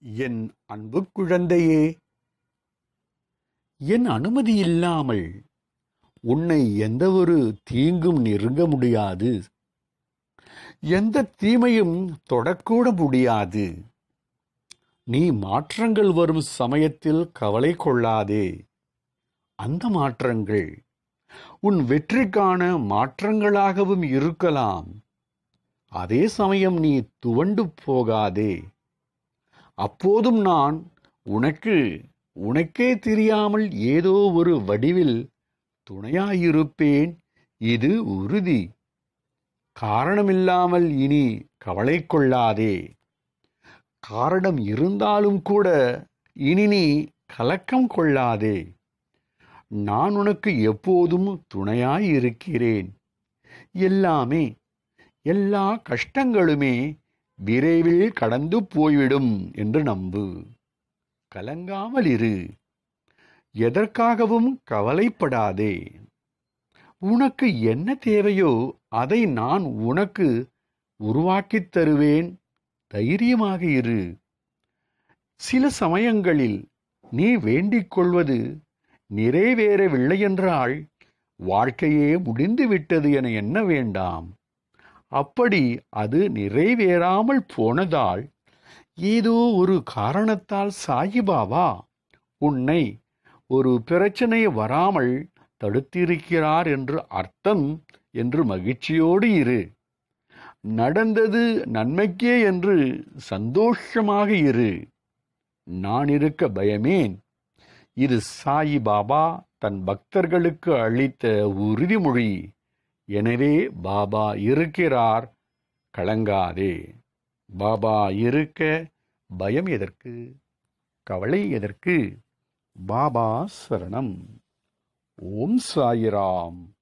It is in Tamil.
என் அன்பு குழந்தையே என் அனுமதி இல்லாமல் உன்னை எந்த ஒரு தீங்கும் நெருங்க முடியாது எந்த தீமையும் தொடக்கூட முடியாது நீ மாற்றங்கள் வரும் சமயத்தில் கவலை கொள்ளாதே அந்த மாற்றங்கள் உன் வெற்றிக்கான மாற்றங்களாகவும் இருக்கலாம் அதே சமயம் நீ துவண்டு போகாதே அப்போதும் நான் உனக்கு உனக்கே தெரியாமல் ஏதோ ஒரு வடிவில் துணையாயிருப்பேன் இது உறுதி காரணமில்லாமல் இனி கவலை கொள்ளாதே காரணம் இருந்தாலும் கூட இனி நீ கலக்கம் கொள்ளாதே நான் உனக்கு எப்போதும் துணையாயிருக்கிறேன் எல்லாமே எல்லா கஷ்டங்களுமே விரைவில் கடந்து போய்விடும் என்று நம்பு கலங்காமல் இரு எதற்காகவும் கவலைப்படாதே உனக்கு என்ன தேவையோ அதை நான் உனக்கு உருவாக்கித் தருவேன் தைரியமாக இரு சில சமயங்களில் நீ வேண்டிக் கொள்வது நிறைவேறவில்லை என்றால் வாழ்க்கையே முடிந்துவிட்டது என எண்ண வேண்டாம் அப்படி அது நிறைவேறாமல் போனதால் ஏதோ ஒரு காரணத்தால் சாயிபாபா உன்னை ஒரு பிரச்சனை வராமல் தடுத்திருக்கிறார் என்று அர்த்தம் என்று மகிழ்ச்சியோடு இரு நடந்தது நன்மைக்கே என்று சந்தோஷமாக இரு நான் இருக்க பயமேன் இது சாயி பாபா தன் பக்தர்களுக்கு அளித்த உறுதிமொழி எனவே பாபா இருக்கிறார் கலங்காதே பாபா இருக்க பயம் எதற்கு கவலை எதற்கு பாபா சரணம் ஓம் சாயிராம்